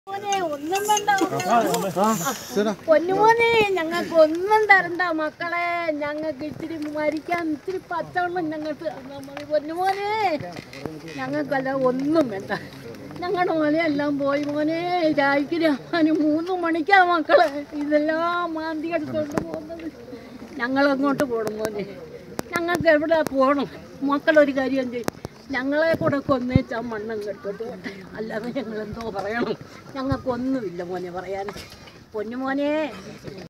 മോനെ ഒന്നും വേണ്ട പൊന്നുമോനെ ഞങ്ങൾക്ക് ഒന്നും തരണ്ട മക്കളെ ഞങ്ങൾക്ക് ഇത്തിരി മരിക്കാൻ ഇത്തിരി പച്ചവെള്ളം ഞങ്ങൾക്ക് തന്നാ മതി പൊന്നുമോനെ ഞങ്ങൾക്കല്ല ഒന്നും വേണ്ട ഞങ്ങളുടെ മോനെല്ലാം പോയി മോനെ രായ്ക്ക് ഞാനും മൂന്ന് മണിക്കാ മക്കളെ ഇതെല്ലാം മാന്തി എടുത്തോണ്ട് പോകുന്നത് ഞങ്ങളങ്ങോട്ട് പോകണം മോനെ ഞങ്ങൾക്ക് എവിടെ പോകണം മക്കളൊരു കാര്യം ചെയ്യും ഞങ്ങളെ കൂടെ കൊന്നേച്ചാ മണ്ണും കെട്ടിട്ട് പോട്ടെ അല്ലാതെ ഞങ്ങൾ എന്തോ പറയണം ഞങ്ങൾക്കൊന്നുമില്ല മോനെ പറയാൻ പൊന്നു മോനെ